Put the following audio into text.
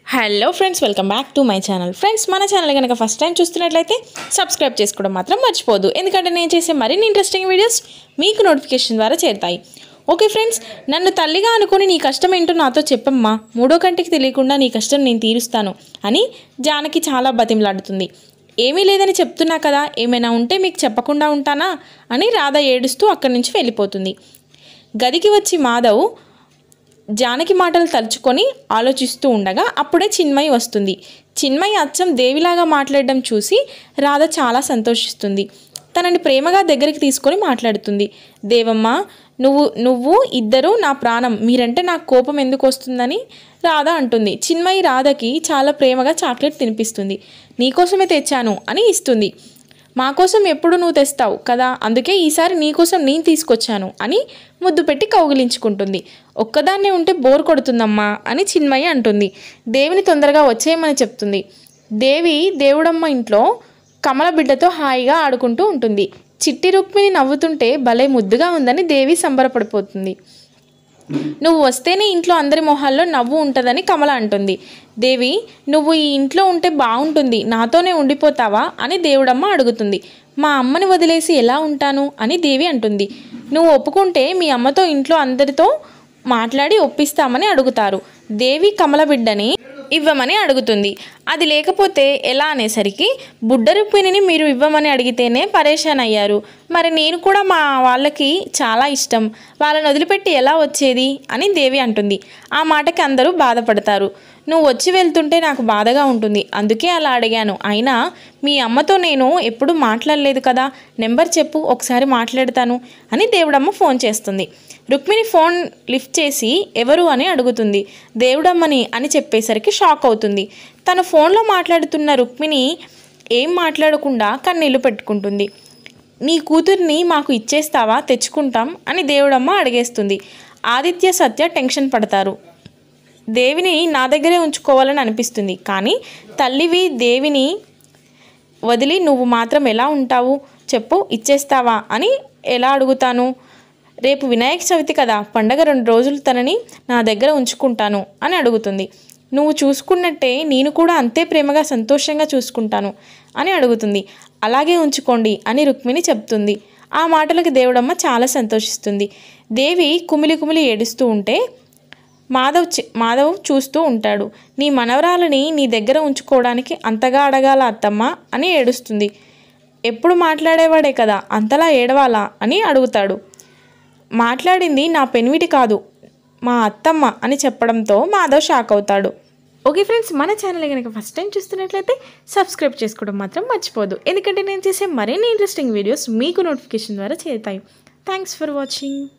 hello friends welcome back to my channel friends మన channel కనుక first time చూస్తున్నట్లయితే subscribe చేసుకోవడం మాత్రం మర్చిపోదు ఎందుకంటే నేను చేసే మరిన్ని ఇంట్రెస్టింగ్ వీడియోస్ మీకు నోటిఫికేషన్ ద్వారా చేరుతాయి ఓకే ఫ్రెండ్స్ నన్ను తల్లిగా అనుకుని నీ కష్టం ఏంటో నాతో చెప్పమ్మా మూడో కంటికి తెలియకుండా నీ కష్టం నేను తీరుస్తాను అని జానకి చాలా బతిమలాడుతుంది ఏమీ లేదని చెప్తున్నా కదా ఏమైనా ఉంటే మీకు చెప్పకుండా ఉంటానా అని రాధ ఏడుస్తూ అక్కడి నుంచి వెళ్ళిపోతుంది గదికి వచ్చి మాధవ్ జానకి మాటలు తలుచుకొని ఆలోచిస్తూ ఉండగా అప్పుడే చిన్మయి వస్తుంది చిన్మయి అచ్చం దేవిలాగా మాట్లాడడం చూసి రాధ చాలా సంతోషిస్తుంది తనని ప్రేమగా దగ్గరికి తీసుకొని మాట్లాడుతుంది దేవమ్మ నువ్వు నువ్వు ఇద్దరు నా ప్రాణం మీరంటే నాకు కోపం ఎందుకు వస్తుందని రాధ అంటుంది చిన్మయి రాధకి చాలా ప్రేమగా చాక్లెట్ తినిపిస్తుంది నీకోసమే తెచ్చాను అని ఇస్తుంది మా కోసం ఎప్పుడు నువ్వు తెస్తావు కదా అందుకే ఈసారి నీకోసం నేను తీసుకొచ్చాను అని ముద్దు పెట్టి కౌగిలించుకుంటుంది ఒక్కదాన్నే ఉంటే బోర్ కొడుతుందమ్మా అని చిన్మయి అంటుంది దేవిని తొందరగా వచ్చేయమని చెప్తుంది దేవి దేవుడమ్మ ఇంట్లో కమల బిడ్డతో హాయిగా ఆడుకుంటూ ఉంటుంది చిట్టి రుక్మిణి నవ్వుతుంటే భలే ముద్దుగా ఉందని దేవి సంబరపడిపోతుంది నువ్వు వస్తేనే ఇంట్లో అందరి మొహాల్లో నవ్వు ఉంటుందని కమల అంటుంది దేవి నువ్వు ఈ ఇంట్లో ఉంటే బాగుంటుంది నాతోనే ఉండిపోతావా అని దేవుడమ్మ అడుగుతుంది మా అమ్మని వదిలేసి ఎలా ఉంటాను అని దేవి అంటుంది నువ్వు ఒప్పుకుంటే మీ అమ్మతో ఇంట్లో అందరితో మాట్లాడి ఒప్పిస్తామని అడుగుతారు దేవి కమల బిడ్డని ఇవ్వమని అడుగుతుంది అది లేకపోతే ఎలా అనేసరికి బుడ్డ రుక్మిణిని మీరు ఇవ్వమని అడిగితేనే పరేషాన్ అయ్యారు మరి నేను కూడా మా వాళ్ళకి చాలా ఇష్టం వాళ్ళని వదిలిపెట్టి ఎలా వచ్చేది అని దేవి అంటుంది ఆ మాటకి అందరూ బాధపడతారు నువ్వు వచ్చి వెళ్తుంటే నాకు బాధగా ఉంటుంది అందుకే అలా అడిగాను అయినా మీ అమ్మతో నేను ఎప్పుడు మాట్లాడలేదు కదా నెంబర్ చెప్పు ఒకసారి మాట్లాడతాను అని దేవుడమ్మ ఫోన్ చేస్తుంది రుక్మిణి ఫోన్ లిఫ్ట్ చేసి ఎవరు అని అడుగుతుంది దేవుడమ్మని అని చెప్పేసరికి షాక్ అవుతుంది తను ఫోన్లో మాట్లాడుతున్న రుక్మిణి ఏం మాట్లాడకుండా కన్నీళ్లు పెట్టుకుంటుంది నీ కూతుర్ని మాకు ఇచ్చేస్తావా తెచ్చుకుంటాం అని దేవుడమ్మ అడిగేస్తుంది ఆదిత్య సత్య టెన్షన్ పడతారు దేవిని నా దగ్గరే ఉంచుకోవాలని అనిపిస్తుంది కానీ తల్లివి దేవిని వదిలి నువ్వు మాత్రం ఎలా ఉంటావు చెప్పు ఇచ్చేస్తావా అని ఎలా అడుగుతాను రేపు వినాయక చవితి కదా పండగ రెండు రోజులు తనని నా దగ్గర ఉంచుకుంటాను అని అడుగుతుంది నువ్వు చూసుకున్నట్టే నేను కూడా అంతే ప్రేమగా సంతోషంగా చూసుకుంటాను అని అడుగుతుంది అలాగే ఉంచుకోండి అని రుక్మిణి చెప్తుంది ఆ మాటలకు దేవుడమ్మ చాలా సంతోషిస్తుంది దేవి కుమిలి కుమిలి ఏడుస్తూ ఉంటే మాధవ్ చి- మాధవ్ చూస్తూ ఉంటాడు నీ మనవరాలని నీ దగ్గర ఉంచుకోవడానికి అంతగా అడగాల అత్తమ్మ అని ఏడుస్తుంది ఎప్పుడు మాట్లాడేవాడే కదా అంతలా ఏడవాలా అని అడుగుతాడు మాట్లాడింది నా పెనివిటి కాదు మా అత్తమ్మ అని చెప్పడంతో మాధవ్ షాక్ అవుతాడు ఓకే ఫ్రెండ్స్ మన ఛానల్ కనుక ఫస్ట్ టైం చూస్తున్నట్లయితే సబ్స్క్రైబ్ చేసుకోవడం మాత్రం మర్చిపోదు ఎందుకంటే నేను చేసే మరిన్ని ఇంట్రెస్టింగ్ వీడియోస్ మీకు నోటిఫికేషన్ ద్వారా చేరుతాయి థ్యాంక్స్ ఫర్ వాచింగ్